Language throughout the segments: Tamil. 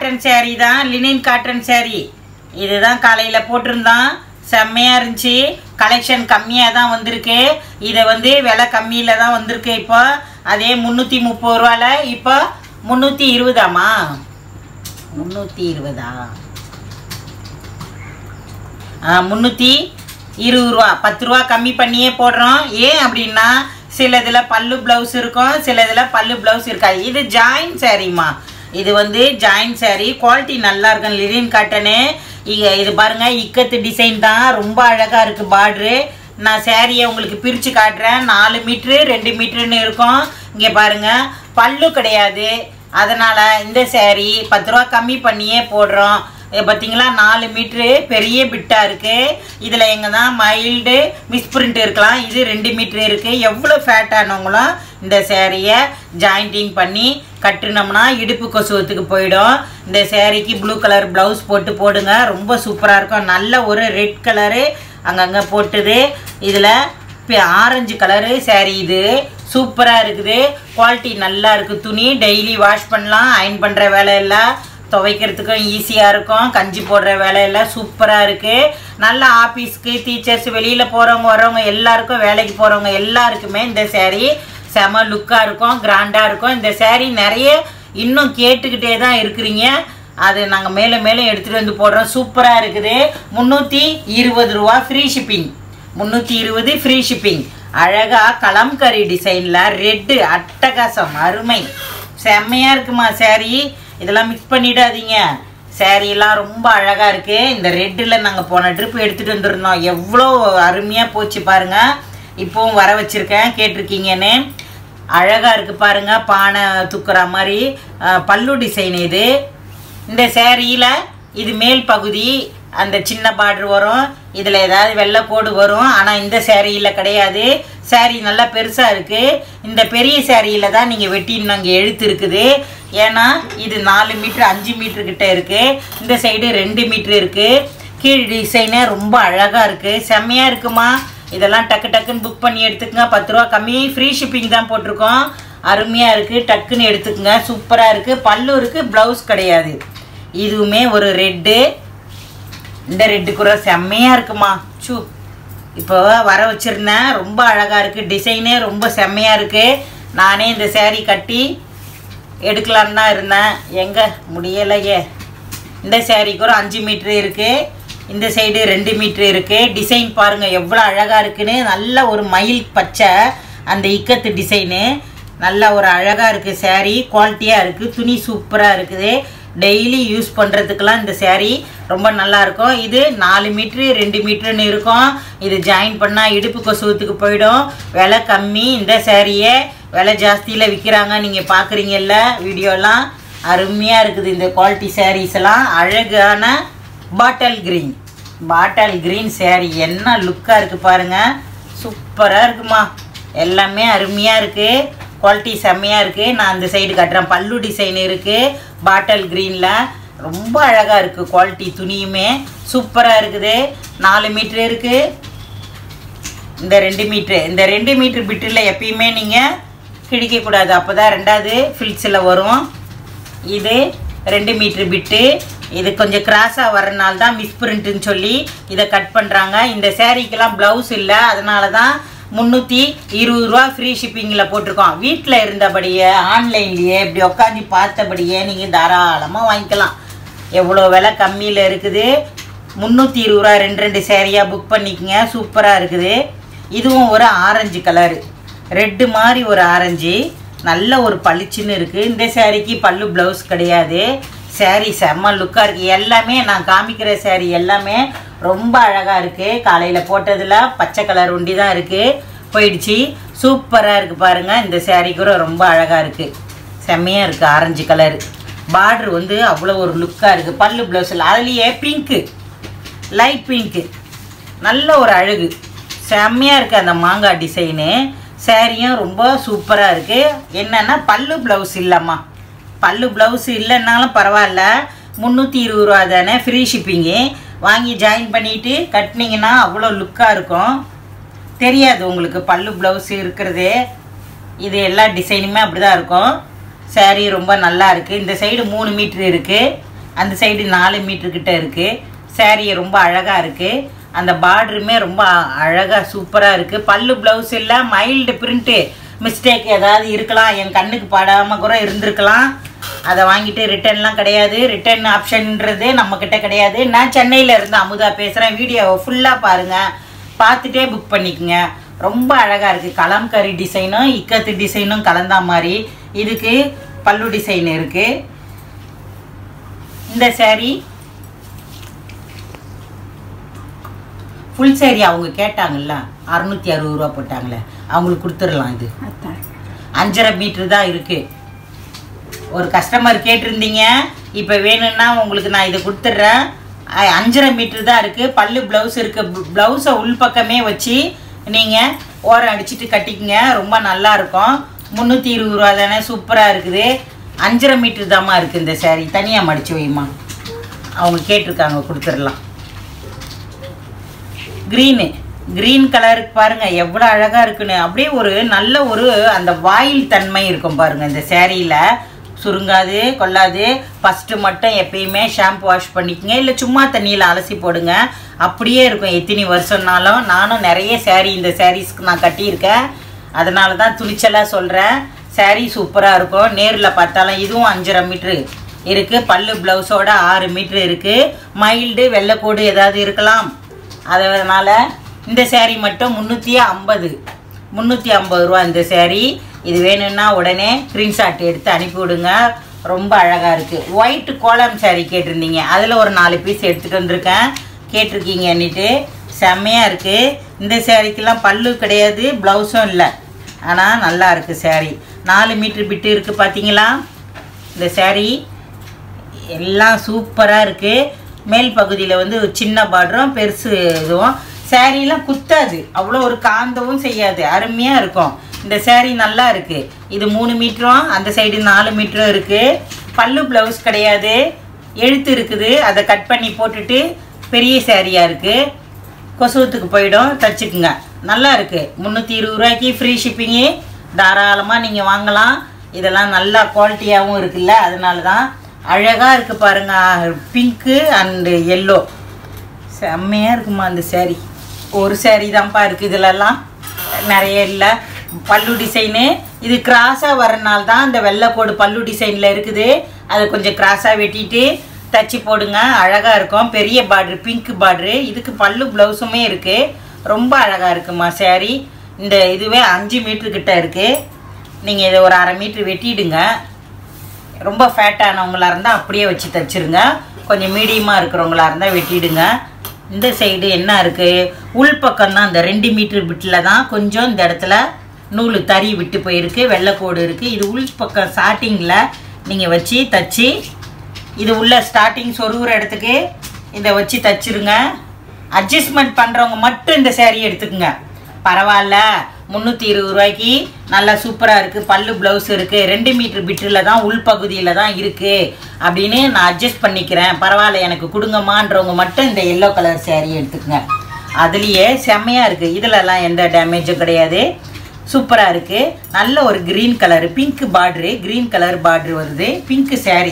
காட்டன் saree தான் லினின் காட்டன் saree இதுதான் காலையில் போட்டிருந்தோம் செம்மையாக இருந்துச்சு கலெக்ஷன் கம்மியாக தான் வந்திருக்கு இதை வந்து விலை கம்மியில் தான் வந்திருக்கு இப்போ அதே முந்நூற்றி முப்பது ரூபால இப்போ முந்நூற்றி இருபதாம்மா முந்நூற்றி இருபதா முந்நூற்றி இருபது ரூபா பத்து ரூபா கம்மி பண்ணியே போடுறோம் ஏன் அப்படின்னா சில இதில் பல்லு ப்ளவுஸ் இருக்கும் சில இதில் பல்லு ப்ளவுஸ் இருக்காது இது ஜாயின் சாரீம்மா இது வந்து ஜாயின் saree குவாலிட்டி நல்லா இருக்கும் லிரின் காட்டனு இங்க இது பாருங்க இக்கத்து டிசைன் தான் ரொம்ப அழகாக இருக்குது பார்ட்ரு நான் சேரீயை உங்களுக்கு பிரித்து காட்டுறேன் நாலு மீட்ரு ரெண்டு மீட்ருன்னு இருக்கும் இங்கே பாருங்க பல்லு கிடையாது அதனால் இந்த saree பத்து ரூபா கம்மி பண்ணியே போடுறோம் இது பார்த்தீங்களா நாலு மீட்ரு பெரிய பிட்டாக இருக்குது இதில் எங்கே தான் மைல்டு மிஸ்பிரிண்ட் இருக்கலாம் இது ரெண்டு மீட்ரு இருக்குது எவ்வளோ ஃபேட்டானவங்களும் இந்த சேரீயை ஜாயிண்டிங் பண்ணி கட்டுனோம்னா இடுப்பு கொசுவத்துக்கு போயிடும் இந்த சேரீக்கு ப்ளூ கலர் ப்ளவுஸ் போட்டு போடுங்க ரொம்ப சூப்பராக இருக்கும் நல்ல ஒரு ரெட் கலரு அங்கங்கே போட்டுது இதில் ஆரஞ்சு கலரு saree இது சூப்பராக இருக்குது குவாலிட்டி நல்லா இருக்குது துணி டெய்லி வாஷ் பண்ணலாம் அயன் பண்ணுற வேலை எல்லாம் துவைக்கிறதுக்கும் ஈஸியாக இருக்கும் கஞ்சி போடுற வேலையெல்லாம் சூப்பராக இருக்குது நல்ல ஆஃபீஸ்க்கு டீச்சர்ஸ் வெளியில் போகிறவங்க வரவங்க எல்லாருக்கும் வேலைக்கு போகிறவங்க எல்லாருக்குமே இந்த saree செம லுக்காக இருக்கும் கிராண்டாக இருக்கும் இந்த saree நிறைய இன்னும் கேட்டுக்கிட்டே தான் இருக்கிறீங்க அது நாங்கள் மேலே மேலே எடுத்துகிட்டு வந்து போடுறோம் சூப்பராக இருக்குது முந்நூற்றி இருபது ரூபா ஃப்ரீ ஷிப்பிங் முந்நூற்றி இருபது ஃப்ரீ ஷிப்பிங் அழகாக கலம்கரி டிசைனில் ரெட்டு அட்டகாசம் அருமை செம்மையாக இருக்குமா saree இதெல்லாம் மிக்ஸ் பண்ணிடாதீங்க சேரீலாம் ரொம்ப அழகாக இருக்குது இந்த ரெட்டில் நாங்கள் போன ட்ரிப் எடுத்துகிட்டு வந்துருந்தோம் எவ்வளோ அருமையாக போச்சு பாருங்கள் இப்போவும் வர வச்சுருக்கேன் கேட்டிருக்கீங்கன்னு அழகாக இருக்குது பாருங்கள் பானை தூக்குற மாதிரி அஹ், பல்லு டிசைன் இது இந்த சேரீயில் இது மேல் பகுதி அந்த சின்ன பார்டர் வரும் இதில் ஏதாவது வெள்ளை கோடு வரும் ஆனால் இந்த சேரீயில் கிடையாது saree நல்லா பெருசாக இருக்குது இந்த பெரிய சேரீயில் தான் நீங்கள் வெட்டின்னு அங்கே எழுத்து இருக்குது ஏன்னா இது நாலு மீட்ரு அஞ்சு மீட்ரு கிட்ட இருக்குது இந்த சைடு ரெண்டு மீட்ரு இருக்குது கீழ் டிசைனே ரொம்ப அழகாக இருக்குது செம்மையாக இருக்குமா இதெல்லாம் டக்கு டக்குன்னு புக் பண்ணி எடுத்துக்கங்க பத்து ரூபா கம்மி ஃப்ரீ ஷிப்பிங் தான் போட்டிருக்கோம் அருமையாக இருக்குது டக்குன்னு எடுத்துக்கங்க சூப்பராக இருக்குது பல்லு இருக்குது ப்ளவுஸ் கிடையாது இதுவுமே ஒரு ரெட்டு இந்த ரெட்டு கூட செம்மையாக இருக்குமா சூ இப்போ வர வச்சுருந்தேன் ரொம்ப அழகாக இருக்குது டிசைனே ரொம்ப செம்மையாக இருக்குது நானே இந்த saree கட்டி எடுக்கலான்னு தான் இருந்தேன் எங்கே முடியலையே இந்த சேரீக்கு ஒரு அஞ்சு மீட்ரு இருக்குது இந்த சைடு ரெண்டு மீட்ரு இருக்குது டிசைன் பாருங்கள் எவ்வளோ அழகாக இருக்குன்னு நல்ல ஒரு மயில் பச்சை அந்த இக்கத்து டிசைனு நல்ல ஒரு அழகாக இருக்குது saree குவாலிட்டியாக இருக்குது துணி சூப்பராக இருக்குது டெய்லி யூஸ் பண்ணுறதுக்கெலாம் இந்த saree ரொம்ப நல்லா இருக்கும் இது நாலு மீட்ரு ரெண்டு மீட்ருன்னு இருக்கும் இது ஜாயின் பண்ணால் இடுப்பு கொசுவத்துக்கு போயிடும் விலை கம்மி இந்த சேரீயை விலை ஜாஸ்தியில் விற்கிறாங்க நீங்கள் பார்க்குறீங்கல்ல வீடியோலாம் அருமையாக இருக்குது இந்த குவாலிட்டி sarees எல்லாம் அழகான bottle green bottle green saree என்ன லுக்காக இருக்குது பாருங்கள் சூப்பராக இருக்குமா எல்லாமே அருமையாக இருக்குது குவாலிட்டி செம்மையாக இருக்குது நான் அந்த சைடு கட்டுறேன் பல்லு டிசைன் இருக்குது பாட்டல் க்ரீனில் ரொம்ப அழகாக இருக்குது குவாலிட்டி துணியுமே சூப்பராக இருக்குது நாலு மீட்ரு இருக்குது இந்த ரெண்டு மீட்ரு இந்த ரெண்டு மீட்ரு பிட்டில் எப்பயுமே நீங்கள் கிழிக்கக்கூடாது அப்போ தான் ரெண்டாவது ஃபில்ஸில் வரும் இது ரெண்டு மீட்ரு பிட்டு இது கொஞ்சம் கிராஸாக வரனால தான் மிஸ் பிரிண்ட்டுன்னு சொல்லி இதை கட் பண்ணுறாங்க இந்த சேரீக்கெல்லாம் ப்ளவுஸ் இல்லை அதனால தான் முந்நூற்றி இருபது ரூபா ஃப்ரீ ஷிப்பிங்கில் போட்டிருக்கோம் வீட்டில் இருந்தபடியே ஆன்லைன்லேயே இப்படி உட்காந்து பார்த்தபடியே நீங்கள் தாராளமாக வாங்கிக்கலாம் எவ்வளோ விலை கம்மியில் இருக்குது முந்நூற்றி இருபது ரூபா ரெண்டு ரெண்டு சேரீயாக புக் பண்ணிக்கங்க சூப்பராக இருக்குது இதுவும் ஒரு ஆரஞ்சு கலரு ரெட்டு மாதிரி ஒரு ஆரஞ்சு நல்ல ஒரு பளிச்சுன்னு இருக்குது இந்த சேரீக்கு பல்லு ப்ளவுஸ் கிடையாது saree செம்ம லுக்காக இருக்குது எல்லாமே நான் காமிக்கிற saree எல்லாமே ரொம்ப அழகாக இருக்குது காலையில் போட்டதில் பச்சை கலர் ஒண்டி தான் இருக்குது போயிடுச்சு சூப்பராக இருக்குது பாருங்கள் இந்த saree கூட ரொம்ப அழகாக இருக்குது செம்மையாக இருக்குது ஆரஞ்சு கலர் பார்டர் வந்து அவ்வளோ ஒரு லுக்காக இருக்குது பல்லு ப்ளவுஸில் அதுலேயே பிங்க்கு லைட் பிங்க்கு நல்ல ஒரு அழகு செம்மையாக இருக்குது அந்த மாங்காய் டிசைனு சேரீயும் ரொம்ப சூப்பராக இருக்குது என்னென்னா பல்லு ப்ளவுஸ் இல்லைம்மா பல்லு ப்ளவுஸ் இல்லைன்னாலும் பரவாயில்ல முந்நூற்றி இருபது ரூபா தானே ஃப்ரீ ஷிப்பிங்கு வாங்கி ஜாயின் பண்ணிவிட்டு கட்டினீங்கன்னா அவ்வளோ லுக்காக இருக்கும் தெரியாது உங்களுக்கு பல்லு ப்ளவுஸ் இருக்கிறதே இது எல்லா டிசைனுமே அப்படி தான் இருக்கும் saree ரொம்ப நல்லா இருக்குது இந்த சைடு மூணு மீட்ரு இருக்குது அந்த சைடு நாலு மீட்டர் கிட்ட இருக்குது saree ரொம்ப அழகாக இருக்குது அந்த பார்டருமே ரொம்ப அழகாக சூப்பராக இருக்குது பல்லு ப்ளவுஸ் இல்லை மைல்டு பிரிண்ட்டு மிஸ்டேக் ஏதாவது இருக்கலாம் என் கண்ணுக்கு படாமல் கூட இருந்திருக்கலாம் அதை வாங்கிட்டு ரிட்டர்ன்லாம் கிடையாது ரிட்டர்ன் ஆப்ஷன்ன்றது நம்மக்கிட்ட கிடையாது நான் சென்னையில் இருந்து அமுதா பேசுகிறேன் வீடியோவை ஃபுல்லாக பாருங்கள் பார்த்துட்டே புக் பண்ணிக்கோங்க ரொம்ப அழகாக இருக்குது கலம்கரி டிசைனும் இக்கத்து டிசைனும் கலந்தா மாதிரி இதுக்கு பல்லு டிசைன் இருக்குது இந்த saree ஃபுல் saree அவங்க கேட்டாங்கல்ல அறுநூத்தி அறுபது ரூபா போட்டாங்களே அவங்களுக்கு கொடுத்துடலாம் இது அஞ்சரை மீட்டர் தான் இருக்குது ஒரு கஸ்டமர் கேட்டிருந்தீங்க இப்போ வேணும்னா உங்களுக்கு நான் இதை கொடுத்துட்றேன் அ- அஞ்சரை மீட்டர் தான் இருக்குது பல்லு ப்ளவுஸ் இருக்குது ப்ளவுஸை உள்பக்கமே வச்சு நீங்கள் ஓரம் அடிச்சிட்டு கட்டிக்கங்க ரொம்ப நல்லா இருக்கும் முந்நூற்றி இருபது ரூபா தானே சூப்பராக இருக்குது அஞ்சரை மீட்டர் தாம்மா இருக்குது இந்த saree தனியாக மடித்து வைமா அவங்க கேட்டிருக்காங்க கொடுத்துடலாம் க்ரீனு க்ரீன் கலருக்கு பாருங்க எவ்வளோ அழகாக இருக்குன்னு அப்படியே ஒரு நல்ல ஒரு அந்த வாயில் தன்மை இருக்கும் பாருங்க இந்த சேரீல சுருங்காது கொள்ளாது ஃபஸ்ட்டு மட்டும் எப்பயுமே ஷாம்பு வாஷ் பண்ணிக்கங்க இல்லை சும்மா தண்ணியில் அலசி போடுங்க அப்படியே இருக்கும் எத்தனை வருஷம்னாலும் நானும் நிறைய saree இந்த சாரீஸ்க்கு நான் கட்டியிருக்கேன் அதனால தான் துணிச்சலாக சொல்கிறேன் saree சூப்பராக இருக்கும் நேரில் பார்த்தாலும் இதுவும் அஞ்சரை மீட்ரு இருக்குது பல்லு ப்ளவுஸோட ஆறு மீட்ரு இருக்குது மைல்டு வெள்ளைக்கோடு ஏதாவது இருக்கலாம் அதனால் இந்த saree மட்டும் முந்நூற்றி ஐம்பது முந்நூற்றி ஐம்பது ரூபா இந்த saree இது வேணும்னா உடனே ஸ்க்ரீன்ஷாட் எடுத்து அனுப்பி விடுங்க ரொம்ப அழகாக இருக்குது ஒயிட் கோலம் saree கேட்டிருந்தீங்க அதில் ஒரு நாலு பீஸ் எடுத்துகிட்டு வந்திருக்கேன் கேட்டிருக்கீங்கன்னுட்டு செம்மையாக இருக்குது இந்த சேரீக்கெல்லாம் பல்லு கிடையாது ப்ளவுஸும் இல்லை ஆனால் நல்லா இருக்குது saree நாலு மீட்ரு பிட்டு இருக்குது பார்த்தீங்களா இந்த saree எல்லாம் சூப்பராக இருக்குது மேல் பகுதியில் வந்து ஒரு சின்ன பார்டரும் பெருசு இதுவும் சேரீலாம் குத்தாது அவ்வளோ ஒரு காந்தவும் செய்யாது அருமையாக இருக்கும் இந்த saree நல்லா இருக்குது இது மூணு மீட்டரும் அந்த சைடு நாலு மீட்டரும் இருக்குது பல்லு ப்ளவுஸ் கிடையாது எழுத்து இருக்குது அதை கட் பண்ணி போட்டுட்டு பெரிய சேரீயாக இருக்குது கொசுவத்துக்கு போயிடும் தச்சுக்குங்க நல்லா இருக்குது முந்நூற்றி இருபது ரூபாய்க்கு ஃப்ரீ ஷிப்பிங்கு தாராளமாக நீங்கள் வாங்கலாம் இதெல்லாம் நல்லா குவாலிட்டியாகவும் இருக்குல்ல அதனால தான் அழகாக இருக்குது பாருங்க பிங்க்கு அண்டு எல்லோ செம்மையாக இருக்குமா அந்த saree ஒரு saree தான்ப்பா இருக்குது இதிலெல்லாம் நிறைய இல்லை பல்லு டிசைனு இது கிராஸாக வரனால தான் அந்த வெள்ளைக்கோடு பல்லு டிசைனில் இருக்குது அதை கொஞ்சம் கிராஸாக வெட்டிட்டு தச்சு போடுங்க அழகாக இருக்கும் பெரிய பார்ட்ரு பிங்க் பார்ட்ரு இதுக்கு பல்லு ப்ளவுஸுமே இருக்குது ரொம்ப அழகாக இருக்குமா saree இந்த இதுவே அஞ்சு மீட்ரு கிட்ட இருக்குது நீங்கள் இதை ஒரு அரை மீட்ரு வெட்டிடுங்க ரொம்ப ஃபேட்டானவங்களா இருந்தால் அப்படியே வச்சு தச்சிருங்க கொஞ்சம் மீடியமாக இருக்கிறவங்களா இருந்தால் வெட்டிடுங்க இந்த சைடு என்ன இருக்குது உள்பக்கம் தான் இந்த ரெண்டு மீட்டர் பிட்டில் தான் கொஞ்சம் இந்த இடத்துல நூல் தறி விட்டு போயிருக்கு வெள்ளைக்கோடு இருக்குது இது உள்பக்கம் ஸ்டார்டிங்கில் நீங்கள் வச்சு தச்சு இது உள்ள ஸ்டார்டிங் சொருகிற இடத்துக்கு இதை வச்சு தச்சிருங்க அட்ஜஸ்ட்மெண்ட் பண்ணுறவங்க மட்டும் இந்த saree எடுத்துக்கோங்க பரவாயில்ல முந்நூற்றி இருபது ரூபாய்க்கு நல்லா சூப்பராக இருக்குது பல்லு ப்ளவுஸ் இருக்குது ரெண்டு மீட்ரு பிட்டில் தான் உள்பகுதியில் தான் இருக்குது அப்படின்னு நான் அட்ஜஸ்ட் பண்ணிக்கிறேன் பரவாயில்ல எனக்கு கொடுங்கம்மான்றவங்க மட்டும் இந்த எல்லோ கலர் saree எடுத்துக்கோங்க அதுலேயே செம்மையாக இருக்குது இதிலலாம் எந்த டேமேஜும் கிடையாது சூப்பராக இருக்குது நல்ல ஒரு green colour pink border green colour border வருது pink saree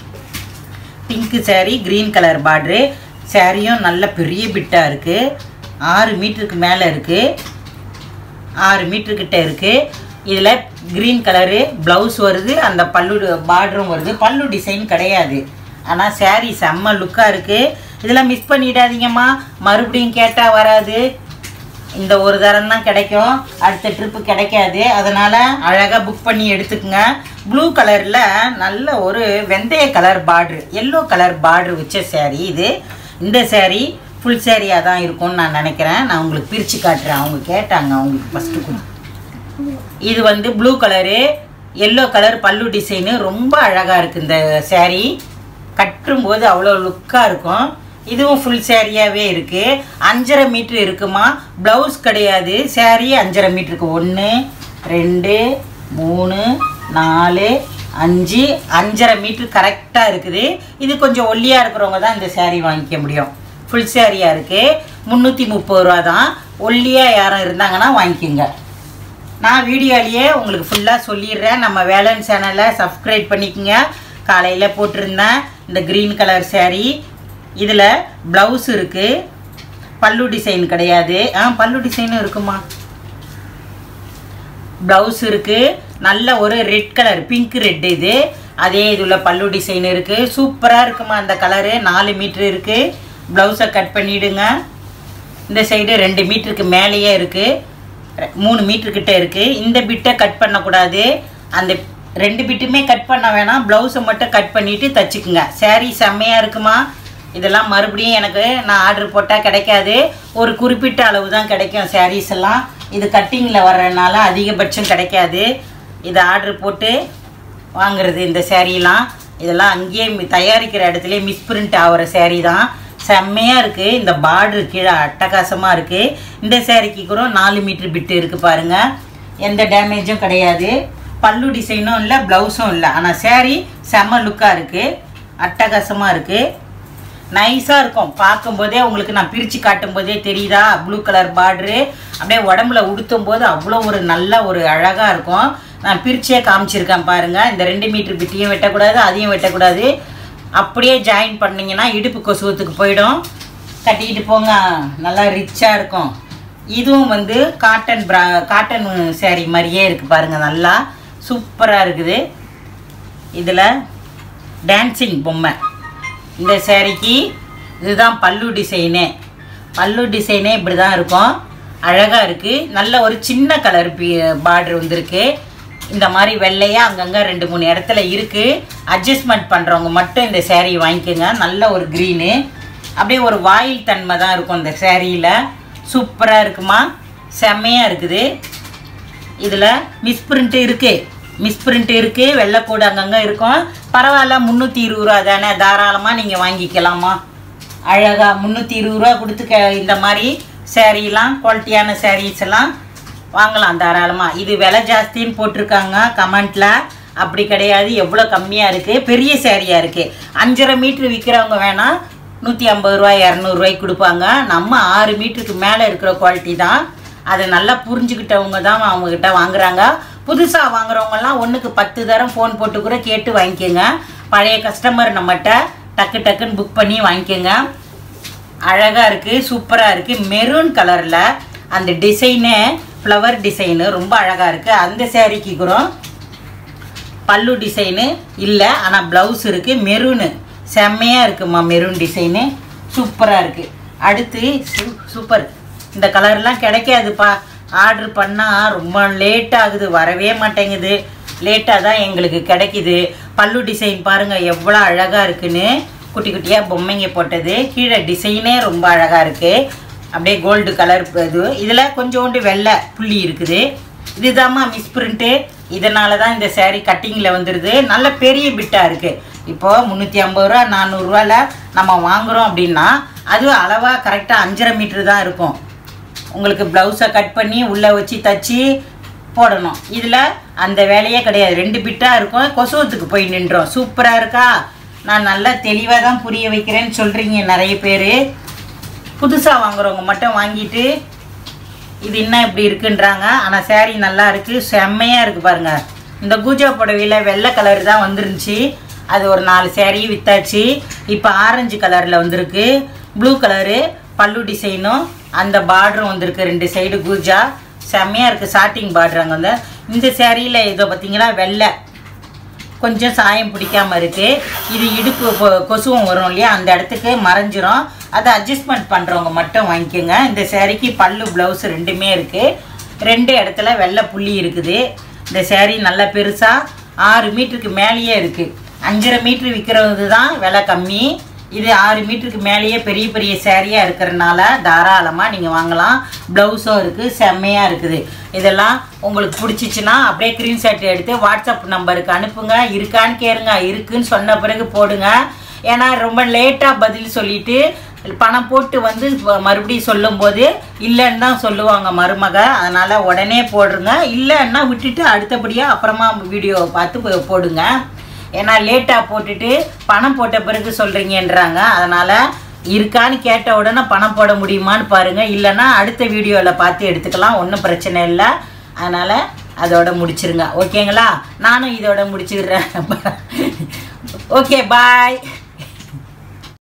pink saree green colour border சாரியும் நல்ல பெரிய பிட்டாக இருக்குது ஆறு மீட்டருக்கு மேலே இருக்குது ஆறு மீட்டர் கிட்ட இருக்குது இதில் க்ரீன் கலரு ப்ளவுஸ் வருது அந்த பல்லு பார்டரும் வருது பல்லு டிசைன் கிடையாது ஆனால் saree செம்ம லுக்காக இருக்குது இதெல்லாம் மிஸ் பண்ணிடாதீங்கம்மா மறுபடியும் கேட்டால் வராது இந்த ஒரு தரம் தான் கிடைக்கும் அடுத்த ட்ரிப்பு கிடைக்காது அதனால் அழகாக புக் பண்ணி எடுத்துக்கோங்க ப்ளூ கலரில் நல்ல ஒரு வெந்தய colour border yellow colour border வச்ச saree இது இந்த saree ஃபுல் சேரீயாக தான் இருக்கும்னு நான் நினைக்கிறேன் நான் உங்களுக்கு பிரித்து காட்டுறேன் அவங்க கேட்டாங்க அவங்களுக்கு ஃபஸ்ட்டு கொஞ்சம் இது வந்து blue colour yellow colour pallu design ரொம்ப அழகாக இருக்குது இந்த saree கட்டும்போது அவ்வளோ லுக்காக இருக்கும் இதுவும் ஃபுல் சேரீயாகவே இருக்குது அஞ்சரை மீட்ரு இருக்குமா ப்ளவுஸ் கிடையாது saree அஞ்சரை மீட்டருக்கு ஒன்று ரெண்டு மூணு நாலு அஞ்சு அஞ்சரை மீட்ரு கரெக்டாக இருக்குது இது கொஞ்சம் ஒல்லியாக இருக்கிறவங்க தான் இந்த saree வாங்கிக்க முடியும் ஃபுல் சேரீயாக இருக்குது முந்நூற்றி முப்பது ரூபா தான் ஒல்லியாக யாரும் இருந்தாங்கன்னா வாங்கிக்கோங்க நான் வீடியோலேயே உங்களுக்கு ஃபுல்லாக சொல்லிடுறேன் நம்ம வேலன் சேனலை சப்ஸ்கிரைப் பண்ணிக்கோங்க காலையில் போட்டிருந்தேன் இந்த க்ரீன் கலர் saree இதில் ப்ளவுஸ் இருக்குது பல்லு டிசைன் கிடையாது ஆ பல்லு டிசைனும் இருக்குமா ப்ளவுஸ் இருக்குது நல்ல ஒரு ரெட் கலர் பிங்க் ரெட் இது அதே இதில் பல்லு டிசைன் இருக்குது சூப்பராக இருக்குமா அந்த கலரு நாலு மீட்ரு இருக்குது ப்ளவுஸை கட் பண்ணிவிடுங்க இந்த சைடு ரெண்டு மீட்டருக்கு மேலேயே இருக்குது மூணு மீட்டர் கிட்ட இருக்குது இந்த பிட்டை கட் பண்ணக்கூடாது அந்த ரெண்டு பிட்டுமே கட் பண்ண வேணாம் ப்ளவுஸை மட்டும் கட் பண்ணிவிட்டு தச்சுக்குங்க saree செம்மையாக இருக்குமா இதெல்லாம் மறுபடியும் எனக்கு நான் ஆர்டர் போட்டால் கிடைக்காது ஒரு குறிப்பிட்ட அளவு தான் கிடைக்கும் sarees எல்லாம் இது கட்டிங்கில் வர்றதுனால அதிகபட்சம் கிடைக்காது இதை ஆர்டர் போட்டு வாங்குறது இந்த சேரீலாம் இதெல்லாம் அங்கேயே மி- தயாரிக்கிற இடத்துல மிஸ் பிரிண்ட் ஆகிற saree தான் செம்மையாக இருக்குது இந்த பார்டர் கீழே அட்டகாசமாக இருக்குது இந்த சேரீக்கு கூட நாலு மீட்டர் பிட்டு இருக்குது பாருங்கள் எந்த டேமேஜும் கிடையாது பல்லு டிசைனும் இல்லை ப்ளவுஸும் இல்லை ஆனால் saree செம்ம லுக்காக இருக்குது அட்டகாசமாக இருக்குது நைஸாக இருக்கும் பார்க்கும்போதே உங்களுக்கு நான் பிரித்து காட்டும் போதே தெரியுதா ப்ளூ கலர் பார்டரு அப்படியே உடம்புல உடுத்தும் போது அவ்வளோ ஒரு நல்ல ஒரு அழகாக இருக்கும் நான் பிரிச்சே காமிச்சிருக்கேன் பாருங்கள் இந்த ரெண்டு மீட்டர் பிட்டியும் வெட்டக்கூடாது அதையும் வெட்டக்கூடாது அப்படியே ஜாயின் பண்ணிங்கன்னா இடுப்பு கொசுவத்துக்கு போயிடும் கட்டிக்கிட்டு போங்க நல்லா ரிச்சாக இருக்கும் இதுவும் வந்து காட்டன் ப்ரா காட்டன் saree மாதிரியே இருக்குது பாருங்கள் நல்லா சூப்பராக இருக்குது இதில் டான்சிங் பொம்மை இந்த சேரீக்கு இதுதான் பல்லு டிசைனு பல்லு டிசைனே இப்படி தான் இருக்கும் அழகாக இருக்குது நல்ல ஒரு சின்ன கலர் பி பார்டர் வந்திருக்கு இந்த மாதிரி வெள்ளையாக அங்கங்கே ரெண்டு மூணு இடத்துல இருக்குது அட்ஜஸ்ட்மெண்ட் பண்ணுறவங்க மட்டும் இந்த saree வாங்கிக்கோங்க நல்ல ஒரு க்ரீனு அப்படியே ஒரு வாயில் தன்மை தான் இருக்கும் இந்த சேரீயில் சூப்பராக இருக்குமா செம்மையாக இருக்குது இதில் மிஸ் பிரிண்ட் இருக்குது மிஸ் பிரிண்ட் இருக்குது வெள்ளைக்கூடு அங்கங்கே இருக்கும் பரவாயில்ல முந்நூற்றி இருபது ரூபா தானே தாராளமாக நீங்கள் வாங்கிக்கலாமா அழகாக முந்நூற்றி இருபது ரூபா கொடுத்து க இந்த மாதிரி சேரீலாம் குவாலிட்டியான சாரீஸ் எல்லாம் வாங்கலாம் தாராளமாக இது விலை ஜாஸ்தின்னு போட்டிருக்காங்க கமெண்ட்டில் அப்படி கிடையாது எவ்வளோ கம்மியாக இருக்குது பெரிய சேரீயாக இருக்குது அஞ்சரை மீட்ரு விற்கிறவங்க வேணால் நூற்றி ஐம்பது ரூபா இரநூறுவாய்க்கு கொடுப்பாங்க நம்ம ஆறு மீட்டருக்கு மேலே இருக்கிற குவாலிட்டி தான் அதை நல்லா புரிஞ்சுக்கிட்டவங்க தான் அவங்கக்கிட்ட வாங்குறாங்க புதுசாக வாங்குறவங்கலாம் ஒன்றுக்கு பத்து தரம் ஃபோன் போட்டு கூட கேட்டு வாங்கிக்கோங்க பழைய கஸ்டமர் நம்மகிட்ட டக்கு டக்குன்னு புக் பண்ணி வாங்கிக்கோங்க அழகாக இருக்குது சூப்பராக இருக்குது மெரூன் கலரில் அந்த டிசைனு ஃப்ளவர் டிசைனு ரொம்ப அழகாக இருக்குது அந்த சேரீக்கு கூட பல்லு டிசைனு இல்லை ஆனால் ப்ளவுஸ் இருக்குது மெரூனு செம்மையாக இருக்குமா மெரூன் டிசைனு சூப்பராக இருக்குது அடுத்து சூ சூப்பர் இந்த கலர்லாம் கிடைக்காதுப்பா ஆர்டர் பண்ணால் ரொம்ப லேட் ஆகுது வரவே மாட்டேங்குது லேட்டாக தான் எங்களுக்கு கிடைக்குது பல்லு டிசைன் பாருங்கள் எவ்வளோ அழகாக இருக்குன்னு குட்டி குட்டியாக பொம்மைங்க போட்டது கீழே டிசைனே ரொம்ப அழகாக இருக்குது அப்படியே கோல்டு கலர் இது இதில் கொஞ்சோண்டு வெள்ளை புள்ளி இருக்குது இதுதாம்மா மிஸ் பிரிண்ட்டு இதனால தான் இந்த saree கட்டிங்கில் வந்துடுது நல்ல பெரிய பிட்டாக இருக்குது இப்போது முந்நூற்றி ஐம்பது ரூபா நானூறுரூவால நம்ம வாங்குகிறோம் அப்படின்னா அது அளவாக கரெக்டாக அஞ்சரை மீட்ரு தான் இருக்கும் உங்களுக்கு ப்ளவுஸை கட் பண்ணி உள்ளே வச்சு தச்சு போடணும் இதில் அந்த வேலையே கிடையாது ரெண்டு பிட்டாக இருக்கும் கொசுவத்துக்கு போய் நின்றோம் சூப்பராக இருக்கா நான் நல்லா தெளிவாக தான் புரிய வைக்கிறேன்னு சொல்கிறீங்க நிறைய பேர் புதுசாக வாங்குறவங்க மட்டும் வாங்கிட்டு இது என்ன இப்படி இருக்குன்றாங்க ஆனால் saree நல்லா இருக்குது செம்மையாக இருக்குது பாருங்கள் இந்த கூஜா புடவையில் வெள்ளை கலர் தான் வந்துருந்துச்சு அது ஒரு நாலு saree வித்தாச்சு இப்போ ஆரஞ்சு கலரில் வந்திருக்கு ப்ளூ கலரு பல்லு டிசைனும் அந்த பார்டரும் வந்திருக்கு ரெண்டு சைடு கூஜா செம்மையாக இருக்குது சாட்டிங் பார்டர் அங்கே வந்து இந்த சேரீயில் இதோ பார்த்தீங்களா வெள்ளை கொஞ்சம் சாயம் பிடிக்காம இருக்கு இது இடுப்பு கொ- கொசுவும் வரும் இல்லையா அந்த இடத்துக்கு மறைஞ்சிரும் அதை அட்ஜஸ்ட்மெண்ட் பண்ணுறவங்க மட்டும் வாங்கிக்கோங்க இந்த சேரீக்கு பல்லு ப்ளவுஸ் ரெண்டுமே இருக்குது ரெண்டு இடத்துல வெள்ளை புள்ளி இருக்குது இந்த சேரீ நல்லா பெருசாக ஆறு மீட்டருக்கு மேலேயே இருக்குது அஞ்சரை மீட்ரு விற்கிறது தான் விலை கம்மி இது ஆறு மீட்டருக்கு மேலேயே பெரிய பெரிய சேரீயாக இருக்கிறனால தாராளமாக நீங்கள் வாங்கலாம் ப்ளவுஸும் இருக்குது செம்மையாக இருக்குது இதெல்லாம் உங்களுக்கு பிடிச்சிச்சின்னா அப்படியே ஸ்க்ரீன்ஷாட் எடுத்து வாட்ஸ்அப் நம்பருக்கு அனுப்புங்க இருக்கான்னு கேளுங்க இருக்குன்னு சொன்ன பிறகு போடுங்க ஏன்னா ரொம்ப லேட்டாக பதில் சொல்லிட்டு பணம் போட்டு வந்து வ- மறுபடியும் சொல்லும்போது இல்லைன்னு தான் சொல்லுவாங்க மருமக அதனால் உடனே போடுங்க இல்லைன்னா விட்டுட்டு அடுத்தபடியாக அப்புறமா வீடியோவை பார்த்து போ- போடுங்க ஏன்னா லேட்டாக போட்டுட்டு பணம் போட்ட பிறகு சொல்கிறீங்கன்றாங்க அதனால் இருக்கான்னு கேட்ட உடனே பணம் போட முடியுமான்னு பாருங்கள் இல்லைன்னா அடுத்த வீடியோவில் பார்த்து எடுத்துக்கலாம் ஒன்றும் பிரச்சனை இல்லை அதனால் அதோட முடிச்சிருங்க ஓகேங்களா நானும் இதோட முடிச்சுக்கிறேன் ஓகே பாய்